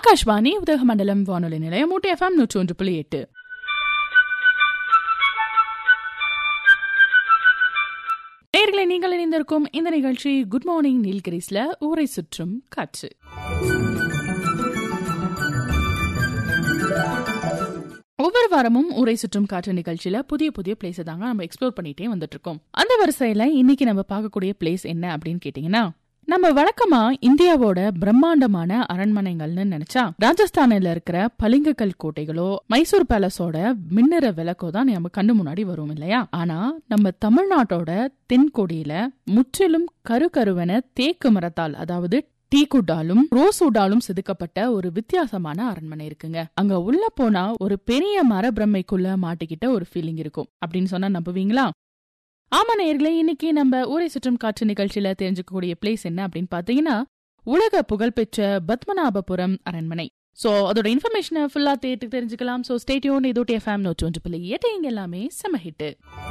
ஆகாஷ்வாணி உதகமண்டலம் வானொலி நிலையம் ஊட்டி எஃப்எம் நூற்றி ஒன்று புள்ளி எட்டு நேர்களை நீங்கள் இணைந்திருக்கும் இந்த நிகழ்ச்சி குட் மார்னிங் நீல்கிரிஸ்ல ஊரை சுற்றும் காற்று ஒவ்வொரு வாரமும் ஊரை சுற்றும் காற்று நிகழ்ச்சியில புதிய புதிய பிளேஸ் தாங்க நம்ம எக்ஸ்ப்ளோர் பண்ணிட்டே வந்துட்டு இருக்கோம் அந்த வரிசையில இன்னைக்கு நம்ம பார்க்கக்கூடிய பிளேஸ் என்ன அப்படின்னு கேட்டீங்கன்னா நம்ம வழக்கமா இந்தியாவோட பிரம்மாண்டமான அரண்மனைகள்னு நினைச்சா ராஜஸ்தானில இருக்கிற பளிங்குக்கல் கோட்டைகளோ மைசூர் பேலஸோட மின்னற விளக்கோ தான் நம்ம கண்ணு முன்னாடி வரும் இல்லையா ஆனா நம்ம தமிழ்நாட்டோட தென்கொடியில முற்றிலும் கருகருவென தேக்கு மரத்தால் அதாவது டீக்குட்டாலும் ரோஸ் உடாலும் செதுக்கப்பட்ட ஒரு வித்தியாசமான அரண்மனை இருக்குங்க அங்க உள்ள போனா ஒரு பெரிய மர பிரம்மைக்குள்ள மாட்டிக்கிட்ட ஒரு ஃபீலிங் இருக்கும் அப்படின்னு சொன்னா நம்புவீங்களா ஆமா நேயர்களே இன்னைக்கு நம்ம ஊரை சுற்றும் காற்று நிகழ்ச்சியில தெரிஞ்சுக்கக்கூடிய பிளேஸ் என்ன அப்படின்னு பாத்தீங்கன்னா உலக புகழ்பெற்ற பத்மநாபபுரம் அரண்மனை சோ அதோட இன்ஃபர்மேஷனை ஃபுல்லா தேட்டு தெரிஞ்சுக்கலாம் சோ ஸ்டேடியோன் இதோடைய ஃபேம் நோட் ஒன்று பிள்ளை இங்க எல்லாமே செம ஹிட்டு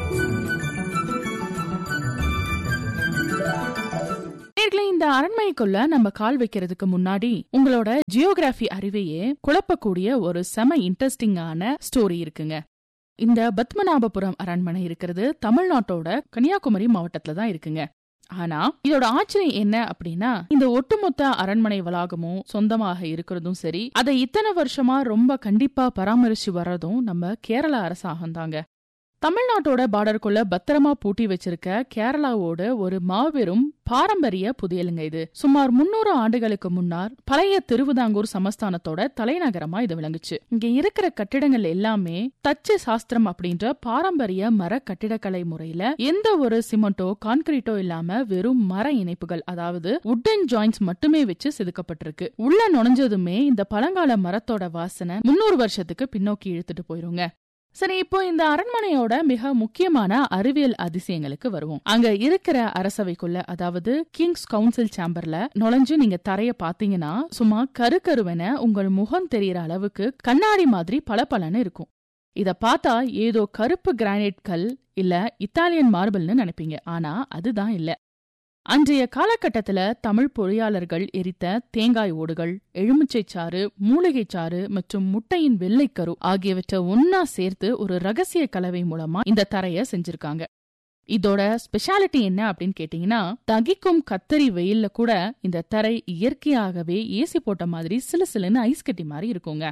நேர்களே இந்த அரண்மனைக்குள்ள நம்ம கால் வைக்கிறதுக்கு முன்னாடி உங்களோட ஜியோகிராஃபி அறிவையே குழப்பக்கூடிய ஒரு செம இன்ட்ரெஸ்டிங்கான ஸ்டோரி இருக்குங்க இந்த பத்மநாபபுரம் அரண்மனை இருக்கிறது தமிழ்நாட்டோட கன்னியாகுமரி மாவட்டத்துல தான் இருக்குங்க ஆனா இதோட ஆச்சரியம் என்ன அப்படின்னா இந்த ஒட்டுமொத்த அரண்மனை வளாகமும் சொந்தமாக இருக்கிறதும் சரி அதை இத்தனை வருஷமா ரொம்ப கண்டிப்பா பராமரிச்சு வர்றதும் நம்ம கேரள அரசாங்கம் தாங்க தமிழ்நாட்டோட பார்டருக்குள்ள பத்திரமா பூட்டி வச்சிருக்க கேரளாவோட ஒரு மாபெரும் பாரம்பரிய புதையலுங்க இது சுமார் முன்னூறு ஆண்டுகளுக்கு முன்னார் பழைய திருவிதாங்கூர் சமஸ்தானத்தோட தலைநகரமா இது விளங்குச்சு இங்க இருக்கிற கட்டிடங்கள் எல்லாமே தச்சு சாஸ்திரம் அப்படின்ற பாரம்பரிய மர கட்டிடக்கலை முறையில எந்த ஒரு சிமெண்டோ கான்கிரீட்டோ இல்லாம வெறும் மர இணைப்புகள் அதாவது உட்டன் ஜாயின்ஸ் மட்டுமே வச்சு செதுக்கப்பட்டிருக்கு உள்ள நுழைஞ்சதுமே இந்த பழங்கால மரத்தோட வாசனை முன்னூறு வருஷத்துக்கு பின்னோக்கி இழுத்துட்டு போயிருங்க சரி இப்போ இந்த அரண்மனையோட மிக முக்கியமான அறிவியல் அதிசயங்களுக்கு வருவோம் அங்க இருக்கிற அரசவைக்குள்ள அதாவது கிங்ஸ் கவுன்சில் சேம்பர்ல நுழைஞ்சு நீங்க தரைய பாத்தீங்கன்னா சும்மா கருக்கருவென உங்கள் முகம் தெரியற அளவுக்கு கண்ணாடி மாதிரி பளபளன்னு இருக்கும் இத பார்த்தா ஏதோ கருப்பு கிரானைட் கல் இல்ல இத்தாலியன் மார்பிள்னு நினைப்பீங்க ஆனா அதுதான் இல்ல அன்றைய காலகட்டத்துல தமிழ் பொறியாளர்கள் எரித்த தேங்காய் ஓடுகள் எலுமிச்சைச்சாறு மூலிகைச்சாறு மற்றும் முட்டையின் வெள்ளைக்கரு ஆகியவற்றை ஒன்னா சேர்த்து ஒரு ரகசிய கலவை மூலமா இந்த தரைய செஞ்சிருக்காங்க இதோட ஸ்பெஷாலிட்டி என்ன அப்படின்னு கேட்டீங்கன்னா தகிக்கும் கத்தரி வெயில்ல கூட இந்த தரை இயற்கையாகவே ஏசி போட்ட மாதிரி சிலு சிலுன்னு ஐஸ் கட்டி மாதிரி இருக்குங்க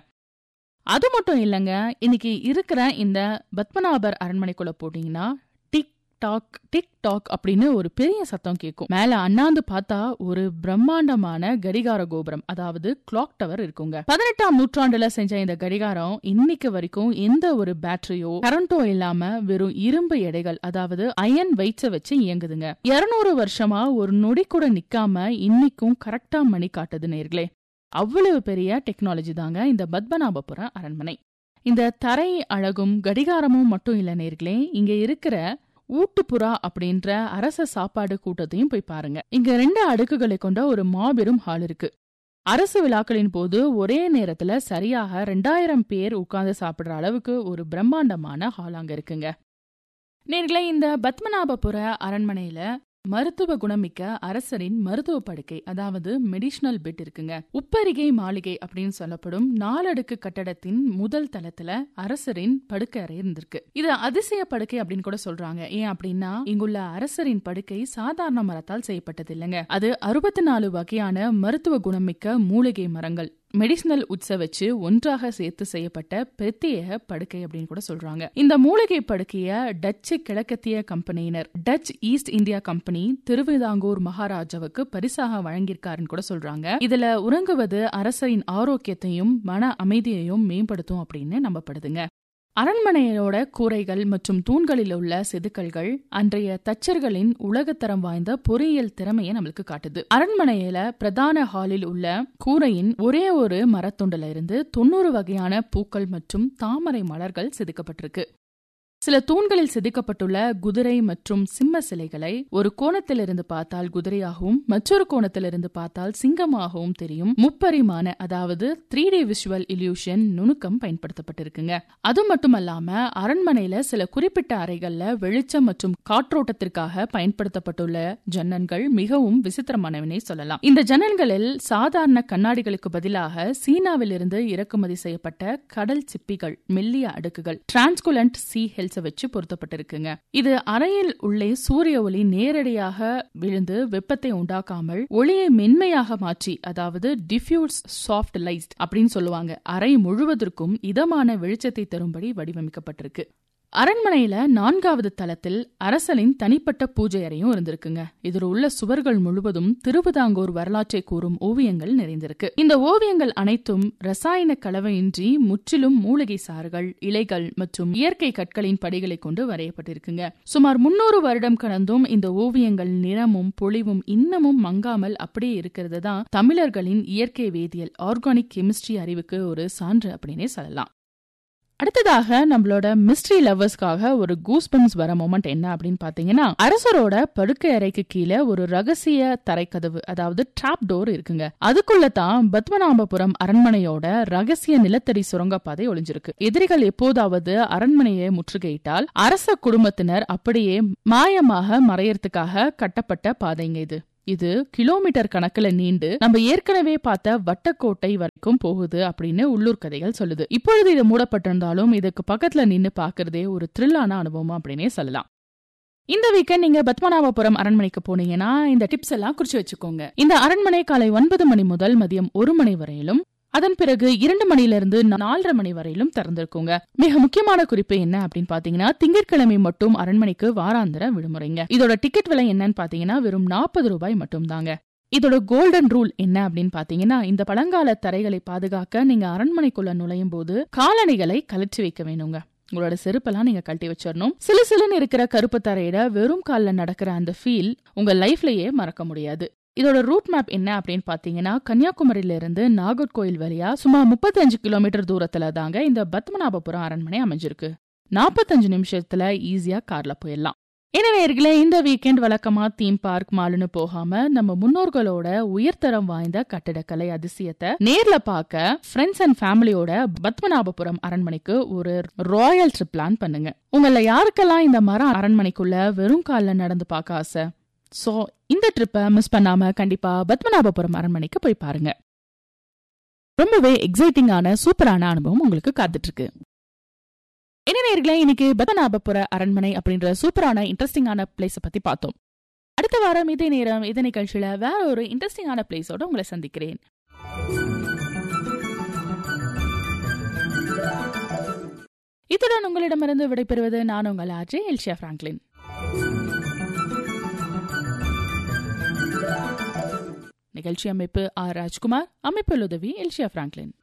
அது மட்டும் இல்லைங்க இன்னைக்கு இருக்கிற இந்த பத்மநாபர் அரண்மனைக்குள்ள போட்டீங்கன்னா டாக் டிக் டாக் அப்படின்னு ஒரு பெரிய சத்தம் கேட்கும் மேல அண்ணாந்து பார்த்தா ஒரு பிரம்மாண்டமான கடிகார கோபுரம் அதாவது கிளாக் டவர் இருக்குங்க பதினெட்டாம் நூற்றாண்டுல செஞ்ச இந்த கடிகாரம் இன்னைக்கு வரைக்கும் எந்த ஒரு பேட்டரியோ கரண்டோ இல்லாம வெறும் இரும்பு எடைகள் அதாவது அயன் வெயிட்ஸ வச்சு இயங்குதுங்க இருநூறு வருஷமா ஒரு நொடி கூட நிக்காம இன்னைக்கும் கரெக்டா மணி காட்டுது நேர்களே அவ்வளவு பெரிய டெக்னாலஜி தாங்க இந்த பத்மநாபபுரம் அரண்மனை இந்த தரை அழகும் கடிகாரமும் மட்டும் இல்ல நேர்களே இங்க இருக்கிற ஊட்டுப்புறா அப்படின்ற அரச சாப்பாடு கூட்டத்தையும் போய் பாருங்க இங்க ரெண்டு அடுக்குகளை கொண்ட ஒரு மாபெரும் ஹால் இருக்கு அரசு விழாக்களின் போது ஒரே நேரத்துல சரியாக ரெண்டாயிரம் பேர் உட்கார்ந்து சாப்பிடுற அளவுக்கு ஒரு பிரம்மாண்டமான ஹால் அங்க இருக்குங்க நேர்களே இந்த பத்மநாபபுர அரண்மனையில மருத்துவ குணமிக்க அரசரின் மருத்துவ படுக்கை அதாவது மெடிஷனல் பெட் இருக்குங்க உப்பரிகை மாளிகை அப்படின்னு சொல்லப்படும் நாலடுக்கு கட்டடத்தின் முதல் தளத்துல அரசரின் படுக்கை அறை இருந்திருக்கு இது அதிசய படுக்கை அப்படின்னு கூட சொல்றாங்க ஏன் அப்படின்னா இங்குள்ள அரசரின் படுக்கை சாதாரண மரத்தால் செய்யப்பட்டது இல்லைங்க அது அறுபத்தி நாலு வகையான மருத்துவ குணமிக்க மூலிகை மரங்கள் மெடிசினல் உட்ஸ வச்சு ஒன்றாக சேர்த்து செய்யப்பட்ட பிரத்யேக படுக்கை அப்படின்னு கூட சொல்றாங்க இந்த மூலிகை படுக்கைய டச்சு கிழக்கத்திய கம்பெனியினர் Dutch East India company Thiruvithamkoor மகாராஜாவுக்கு பரிசாக வழங்கியிருக்காருன்னு கூட சொல்றாங்க இதுல உறங்குவது அரசரின் ஆரோக்கியத்தையும் மன அமைதியையும் மேம்படுத்தும் அப்படின்னு நம்பப்படுதுங்க அரண்மனையோட கூரைகள் மற்றும் தூண்களில் உள்ள செதுக்கல்கள் அன்றைய தச்சர்களின் உலகத்தரம் வாய்ந்த பொறியியல் திறமையை நம்மளுக்கு காட்டுது அரண்மனையில பிரதான ஹாலில் உள்ள கூரையின் ஒரே ஒரு மரத்துண்டுல இருந்து தொண்ணூறு வகையான பூக்கள் மற்றும் தாமரை மலர்கள் செதுக்கப்பட்டிருக்கு சில தூண்களில் செதுக்கப்பட்டுள்ள குதிரை மற்றும் சிம்ம சிலைகளை ஒரு கோணத்திலிருந்து பார்த்தால் குதிரையாகவும் மற்றொரு கோணத்திலிருந்து பார்த்தால் சிங்கமாகவும் தெரியும் முப்பரிமாண அதாவது த்ரீ டி விஷுவல் இல்யூஷன் நுணுக்கம் பயன்படுத்தப்பட்டிருக்குங்க அது மட்டுமல்லாம அரண்மனையில சில குறிப்பிட்ட அறைகள்ல வெளிச்சம் மற்றும் காற்றோட்டத்திற்காக பயன்படுத்தப்பட்டுள்ள ஜன்னல்கள் மிகவும் விசித்திரமானவனே சொல்லலாம் இந்த ஜன்னல்களில் சாதாரண கண்ணாடிகளுக்கு பதிலாக சீனாவிலிருந்து இறக்குமதி செய்யப்பட்ட கடல் சிப்பிகள் மெல்லிய அடுக்குகள் டிரான்ஸ்குலண்ட் சி ஹெல்ஸ் வச்சு பொருத்தப்பட்டிருக்குங்க இது அறையில் உள்ளே சூரிய ஒளி நேரடியாக விழுந்து வெப்பத்தை உண்டாக்காமல் ஒளியை மென்மையாக மாற்றி அதாவது டிஃப்யூஸ் சாஃப்ட் லைட் அப்படின்னு சொல்லுவாங்க அறை முழுவதற்கும் இதமான வெளிச்சத்தை தரும்படி வடிவமைக்கப்பட்டிருக்கு அரண்மனையில நான்காவது தளத்தில் அரசனின் தனிப்பட்ட பூஜை அறையும் இருந்திருக்குங்க இதில் உள்ள சுவர்கள் முழுவதும் திருவிதாங்கூர் வரலாற்றை கூறும் ஓவியங்கள் நிறைந்திருக்கு இந்த ஓவியங்கள் அனைத்தும் ரசாயன கலவையின்றி முற்றிலும் மூலிகை சாறுகள் இலைகள் மற்றும் இயற்கை கற்களின் படிகளை கொண்டு வரையப்பட்டிருக்குங்க சுமார் முன்னூறு வருடம் கடந்தும் இந்த ஓவியங்கள் நிறமும் பொலிவும் இன்னமும் மங்காமல் அப்படியே இருக்கிறது தான் தமிழர்களின் இயற்கை வேதியியல் ஆர்கானிக் கெமிஸ்ட்ரி அறிவுக்கு ஒரு சான்று அப்படின்னே சொல்லலாம் அடுத்ததாக நம்மளோட மிஸ்ட்ரி லவர்ஸ்க்காக ஒரு கூஸ்பன்ஸ் வர மொமெண்ட் என்ன அப்படின்னு பாத்தீங்கன்னா அரசரோட படுக்கை அறைக்கு கீழே ஒரு ரகசிய தரைக்கதவு அதாவது டிராப் டோர் இருக்குங்க அதுக்குள்ள தான் பத்மநாபபுரம் அரண்மனையோட ரகசிய நிலத்தடி சுரங்கப்பாதை ஒளிஞ்சிருக்கு எதிரிகள் எப்போதாவது அரண்மனையை முற்றுகையிட்டால் அரச குடும்பத்தினர் அப்படியே மாயமாக மறையறதுக்காக கட்டப்பட்ட பாதைங்க இது இது கிலோமீட்டர் கணக்குல நீண்டு நம்ம ஏற்கனவே பார்த்த வட்டக்கோட்டை வரைக்கும் போகுது அப்படின்னு உள்ளூர் கதைகள் சொல்லுது இப்பொழுது இது மூடப்பட்டிருந்தாலும் இதுக்கு பக்கத்துல நின்னு பாக்குறதே ஒரு த்ரில்லான அனுபவம் அப்படின்னே சொல்லலாம் இந்த வீக்கெண்ட் நீங்க பத்மநாபபுரம் அரண்மனைக்கு போனீங்கன்னா இந்த டிப்ஸ் எல்லாம் குறிச்சு வச்சுக்கோங்க இந்த அரண்மனை காலை ஒன்பது மணி முதல் மதியம் ஒரு மணி வரையிலும் அதன் பிறகு இரண்டு மணிலிருந்து நாலரை மணி வரையிலும் திறந்திருக்குங்க மிக முக்கியமான குறிப்பு என்ன அப்படின்னு பாத்தீங்கன்னா திங்கட்கிழமை மட்டும் அரண்மனைக்கு வாராந்திர விடுமுறைங்க இதோட டிக்கெட் விலை என்னன்னு பாத்தீங்கன்னா வெறும் நாற்பது ரூபாய் மட்டும் தாங்க இதோட கோல்டன் ரூல் என்ன அப்படின்னு பாத்தீங்கன்னா இந்த பழங்கால தரைகளை பாதுகாக்க நீங்க அரண்மனைக்குள்ள நுழையும் போது காலணிகளை கலற்றி வைக்க வேணுங்க உங்களோட செருப்பெல்லாம் நீங்க கழட்டி வச்சிடணும் சிலு சிலுன்னு இருக்கிற கருப்பு தரையில வெறும் காலில் நடக்கிற அந்த ஃபீல் உங்க லைஃப்லயே மறக்க முடியாது இதோட ரூட் மேப் என்ன அப்படின்னு பாத்தீங்கன்னா கன்னியாகுமரியில இருந்து நாகர்கோயில் வழியா சுமார் முப்பத்தஞ்சு கிலோமீட்டர் தூரத்துல தாங்க இந்த பத்மநாபபுரம் அரண்மனை அமைஞ்சிருக்கு நாற்பத்தஞ்சு நிமிஷத்துல ஈஸியா கார்ல போயிடலாம் எனவே இந்த வீக்கெண்ட் வழக்கமா தீம் பார்க் மாலுன்னு போகாம நம்ம முன்னோர்களோட உயர்தரம் வாய்ந்த கட்டிடக்கலை அதிசயத்தை நேர்ல பார்க்க ஃப்ரெண்ட்ஸ் அண்ட் ஃபேமிலியோட பத்மநாபபுரம் அரண்மனைக்கு ஒரு ராயல் ட்ரிப் பிளான் பண்ணுங்க உங்கள யாருக்கெல்லாம் இந்த மரம் அரண்மனைக்குள்ள வெறும் காலில் நடந்து பார்க்க ஆசை சோ இந்த ட்ரிப்பை மிஸ் பண்ணாம கண்டிப்பா பத்மநாபபுரம் அரண்மனைக்கு போய் பாருங்க ரொம்பவே எக்ஸைட்டிங்கான சூப்பரான அனுபவம் உங்களுக்கு காத்துட்டு இருக்கு என்ன நேர்களே இன்னைக்கு பத்மநாபபுர அரண்மனை அப்படின்ற சூப்பரான இன்ட்ரெஸ்டிங்கான பிளேஸ பத்தி பார்த்தோம் அடுத்த வாரம் இதே நேரம் இதே நிகழ்ச்சியில வேற ஒரு இன்ட்ரெஸ்டிங்கான பிளேஸோட உங்களை சந்திக்கிறேன் இத்துடன் உங்களிடமிருந்து விடைபெறுவது நான் உங்கள் ஆர்ஜே எல்ஷியா பிராங்க்லின் நிகழ்ச்சி அமைப்பு ஆர் ராஜ்குமார் அமைப்பில் உதவி எல்ஷியா பிராங்க்லின்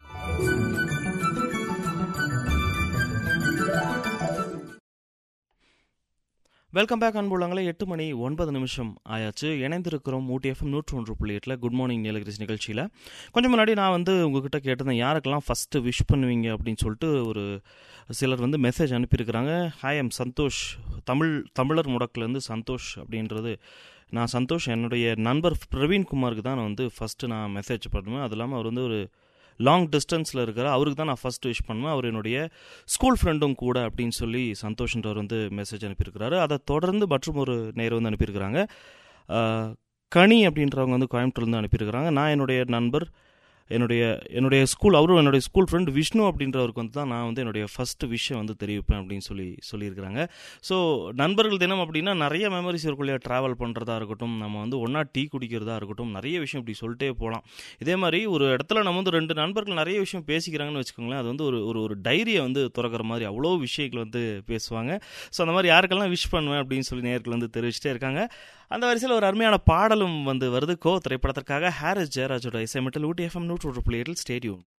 வெல்கம் பேக் அன்புள்ளங்களே எட்டு மணி ஒன்பது நிமிஷம் ஆயாச்சு இணைந்திருக்கிறோம் ஊட்டி எஃப்எம் நூற்று ஒன்று புள்ளி எட்டில் குட் மார்னிங் நீலகிரிஸ் நிகழ்ச்சியில் கொஞ்சம் முன்னாடி நான் வந்து உங்ககிட்ட கேட்டிருந்தேன் யாருக்கெல்லாம் ஃபஸ்ட்டு விஷ் பண்ணுவீங்க அப்படின்னு சொல்லிட்டு ஒரு சிலர் வந்து மெசேஜ் அனுப்பியிருக்கிறாங்க ஹாய் எம் சந்தோஷ் தமிழ் தமிழர் முடக்கிலேருந்து சந்தோஷ் அப்படின்றது நான் சந்தோஷ் என்னுடைய நண்பர் பிரவீன்குமாருக்கு தான் நான் வந்து ஃபஸ்ட்டு நான் மெசேஜ் பண்ணுவேன் அது இல்லாமல் அவர் வந்து ஒரு லாங் டிஸ்டன்ஸில் இருக்கிற அவருக்கு தான் நான் ஃபஸ்ட் விஷ் பண்ணுவேன் அவர் என்னுடைய ஸ்கூல் ஃப்ரெண்டும் கூட அப்படின்னு சொல்லி சந்தோஷ்ன்றவர் வந்து மெசேஜ் அனுப்பியிருக்கிறாரு அதை தொடர்ந்து மற்றும் ஒரு நேர் வந்து அனுப்பியிருக்கிறாங்க கனி அப்படின்றவங்க வந்து கோயம்புத்தூர்லேருந்து அனுப்பியிருக்கிறாங்க நான் என்னுடைய நண்பர் என்னுடைய என்னுடைய ஸ்கூல் அவரும் என்னுடைய ஸ்கூல் ஃப்ரெண்ட் விஷ்ணு அப்படின்றவருக்கு வந்து தான் நான் வந்து என்னுடைய ஃபஸ்ட்டு விஷயம் வந்து தெரிவிப்பேன் அப்படின்னு சொல்லி சொல்லியிருக்கிறாங்க ஸோ நண்பர்கள் தினம் அப்படின்னா நிறைய மெமரிஸ் இருக்குள்ளே ட்ராவல் பண்ணுறதா இருக்கட்டும் நம்ம வந்து ஒன்றா டீ குடிக்கிறதா இருக்கட்டும் நிறைய விஷயம் இப்படி சொல்லிட்டே போகலாம் இதே மாதிரி ஒரு இடத்துல நம்ம வந்து ரெண்டு நண்பர்கள் நிறைய விஷயம் பேசிக்கிறாங்கன்னு வச்சுக்கோங்களேன் அது வந்து ஒரு ஒரு ஒரு டைரியை வந்து திறக்கிற மாதிரி அவ்வளோ விஷயங்கள் வந்து பேசுவாங்க ஸோ அந்த மாதிரி யாருக்கெல்லாம் விஷ் பண்ணுவேன் அப்படின்னு சொல்லி நேர்கள் வந்து தெரிவிச்சிட்டே இருக்காங்க அந்த வரிசையில் ஒரு அருமையான பாடலும் வந்து வருது கோ திரைப்படத்திற்காக ஹாரிஸ் ஜெயராஜோட இசைமட்டில் ஊட்டி எஃப்எம் நூற்று புள்ளி எட்டில் ஸ்டேடியம்